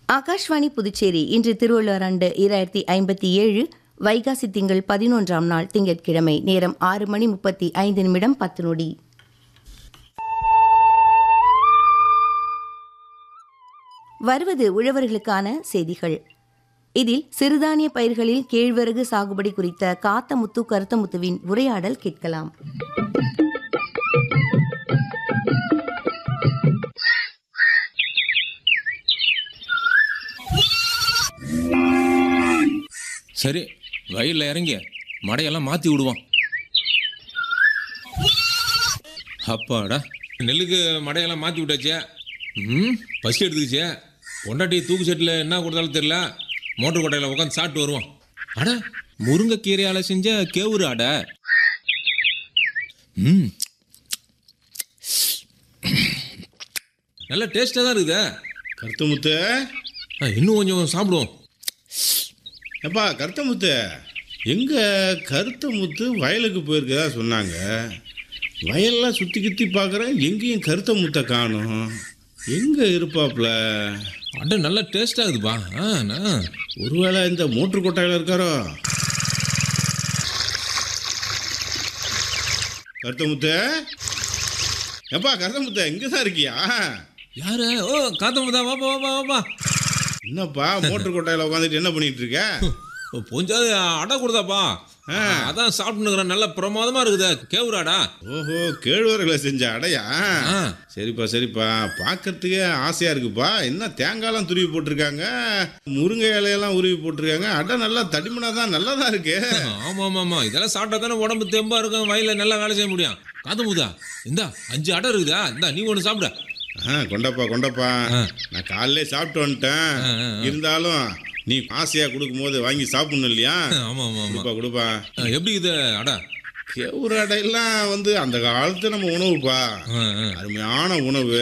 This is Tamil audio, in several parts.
ஆகாஷ்வாணி புதுச்சேரி இன்று திருவள்ளுவர் ஆண்டு இராயிரத்தி ஐம்பத்தி ஏழு வைகாசி திங்கள் பதினொன்றாம் நாள் திங்கட்கிழமை நேரம் ஆறு மணி முப்பத்தி ஐந்து நிமிடம் பத்து நொடி வருவது உழவர்களுக்கான செய்திகள் இதில் சிறுதானிய பயிர்களில் கேழ்வரகு சாகுபடி குறித்த காத்தமுத்து கருத்தமுத்துவின் உரையாடல் கேட்கலாம் சரி வயலில் இறங்கி மடையெல்லாம் மாற்றி விடுவான் அப்பாடா நெல்லுக்கு மடையெல்லாம் மாற்றி விட்டாச்சே ம் பசி எடுத்துக்கிச்சே பொண்டாட்டி தூக்கு செட்டில் என்ன கொடுத்தாலும் தெரியல மோட்டர் கொட்டையில் உட்காந்து சாப்பிட்டு வருவான் அட முருங்கைக்கீரையால் செஞ்ச கேவுரு அடை ம் நல்ல டேஸ்ட்டாக தான் இருக்குதே கருத்தமுத்து ஆ, இன்னும் கொஞ்சம் சாப்பிடுவோம் எப்பா கருத்தமுத்து எங்க கருத்தமுத்து வயலுக்கு போயிருக்கதா சொன்னாங்க வயல்லாம் சுற்றி கித்தி பார்க்குறேன் எங்கேயும் கருத்தமுத்தை காணும் எங்கே இருப்பாப்ல அடை நல்லா டேஸ்ட்டாக இருக்குதுப்பா ஆ நான் ஒருவேளை இந்த மோட்ரு கொட்டாயில் இருக்காரோ கருத்தமுத்து எப்பா கருத்தமுத்து இங்கே தான் இருக்கியா யாரு ஓ காத்தமுதா வாப்பா வாப்பா வாப்பா என்னப்பா மோட்ரு கொட்டாயில் உட்காந்துட்டு என்ன பண்ணிட்டு இருக்க ஓ, கொஞ்சாவது அடை கொடுத்தாப்பா ஆ. அதான் சாப்பிட்டுக்கிறேன் நல்ல பிரமாதமா இருக்குது கேவுராடா ஓஹோ கேழ்வரகளை செஞ்ச அடையா ஆ. சரிப்பா சரிப்பா பார்க்கறதுக்கே ஆசையா இருக்குப்பா என்ன தேங்காய்லாம் துருவி போட்டிருக்காங்க முருங்கை இலையெல்லாம் உருவி போட்டிருக்காங்க அடை நல்லா தடிமனா தான் நல்லா தான் இருக்கு ஆமா ஆமா ஆமா இதெல்லாம் சாப்பிட்டா தானே உடம்பு தெம்பா இருக்கும் வயல்ல நல்லா வேலை செய்ய முடியும் காத்தமுதா இந்தா அஞ்சு அடை இருக்குதா இந்தா நீ ஒன்று சாப்பிட ஆ கொண்டப்பா கொண்டப்பா ஆ. நான் காலையிலே சாப்பிட்டு வந்துட்டேன் ஆ, ஆ, ஆ. இருந்தாலும் நீ ஆசையா கொடுக்கும்போது வாங்கி சாப்பிடணும் இல்லையா ஆமா ஆமா ஆமா கொடுப்பா கொடுப்பா ஆ, எப்படி இது அடை கேவுரு அடையெல்லாம் வந்து அந்த காலத்து நம்ம உணவுப்பா ஆ, ஆ. அருமையான உணவு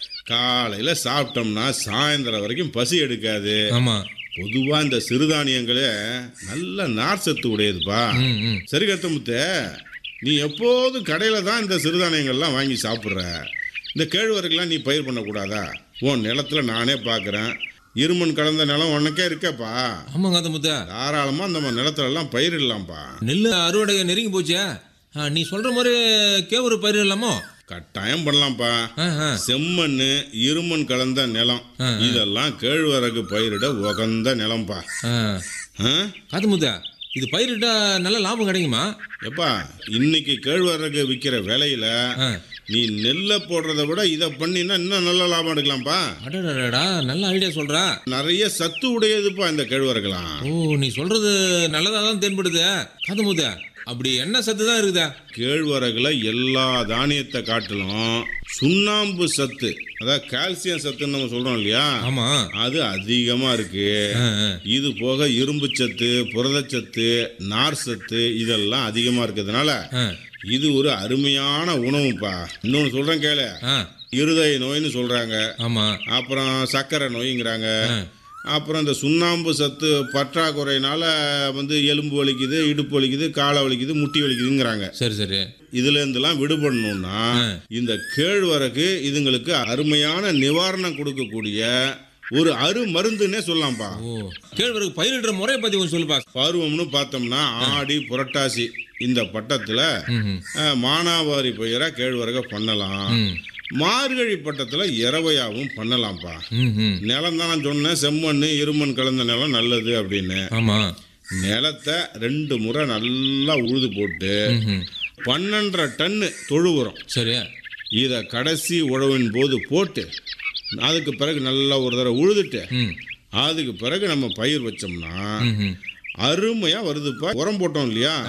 காலையில சாப்பிட்டோம்னா சாயந்தரம் வரைக்கும் பசி எடுக்காது ஆமா பொதுவாக இந்த சிறுதானியங்களே நல்ல நார் சத்து உடையதுப்பா ம் ம் சரி கருத்தமுத்து நீ எப்போதும் கடையில் தான் இந்த சிறுதானியங்கள்லாம் வாங்கி சாப்பிட்ற இந்த கேழ்வரகுலாம் நீ பயிர் பண்ணக்கூடாதா உன் நிலத்துல நானே பார்க்குறேன் இருமண் கலந்த நிலம் உனக்கே இருக்கேப்பா ஆமா காத்தமுத்தா தாராளமாக நம்ம நிலத்துலலாம் பயிரிடலாம்ப்பா நெல் அறுவடை நெருங்கி போச்சே ஆ, நீ சொல்ற மாதிரி கேவுரு பயிர் இல்லாமோ கட்டாயம் பண்ணலாம்ப்பா ஆ ஆ செம்மண் இருமண் கலந்த நிலம் ஆ, ஆ. இதெல்லாம் கேழ்வரகு பயிரிட உகந்த நிலம்ப்பா ஆ ஆ காத்தமுத்தா இது பயிரிட்டா நல்ல லாபம் கிடைக்குமா எப்பா இன்னைக்கு கேழ்வரகு விற்கிற விலையில ஆ நீ நெல்லை போடுறத விட இதை பண்ணினா இன்னும் நல்ல லாபம் எடுக்கலாம்ப்பா அடடடடா நல்ல ஐடியா சொல்ற நிறைய சத்து உடையதுப்பா இந்த கேழ்வரகுலாம் ஓ நீ சொல்றது நல்லதா தான் தென்படுது காதமுத அப்படி என்ன சத்து தான் இருக்குதா கேழ்வரகுல எல்லா தானியத்தை காட்டிலும் சுண்ணாம்பு சத்து அதாவது கால்சியம் சத்துன்னு நம்ம சொல்றோம் இல்லையா ஆமா அது அதிகமா இருக்கு ஆ, ஆ. இது போக இரும்பு சத்து புரதச்சத்து நார் சத்து இதெல்லாம் அதிகமா இருக்கிறதுனால ஆ, இது ஒரு அருமையான உணவுப்பா இன்னொன்று சொல்றேன் கேளு ஆ, இருதய நோய்னு சொல்றாங்க ஆமா அப்புறம் சர்க்கரை நோய்ங்கிறாங்க ஆ, அப்புறம் இந்த சுண்ணாம்பு சத்து பற்றாக்குறையினால வந்து எலும்பு வலிக்குது இடுப்பு வலிக்குது காலை வலிக்குது முட்டி வலிக்குதுங்கிறாங்க சரி சரி இதுல இருந்தெல்லாம் விடுபடணும்னா இந்த கேழ்வரகு இதுங்களுக்கு அருமையான நிவாரணம் கொடுக்கக்கூடிய ஒரு அரு மருந்துன்னே சொல்லலாம்ப்பா ஓ கேழ்வரகு பயிரிடுற முறையை பத்தி கொஞ்சம் சொல்லுப்பா பருவம்னு பார்த்தோம்னா ஆடி புரட்டாசி இந்த பட்டத்துல ம், ம், அஹ், மானாவாரி பயிரா கேழ்வரக பண்ணலாம் ம், மார்கழி பட்டத்துல இரவையாவும் பண்ணலாம்ப்பா ம், ம். நிலம் தான் நான் சொன்னேன் செம்மண் இருமண் கலந்த நிலம் நல்லது அப்படின்னு ஆமா நிலத்தை ரெண்டு முறை நல்லா உழுது போட்டு ம், ம். பன்னெண்டரை டன்னு தொழு உரம் சரி இதை கடைசி உழவின் போது போட்டு அதுக்கு பிறகு நல்லா ஒரு தடவை உழுதுட்டு ம், அதுக்கு பிறகு நம்ம பயிர் வச்சோம்னா ம், ம். அருமையாக வருதுப்பா உரம் போட்டோம் இல்லையா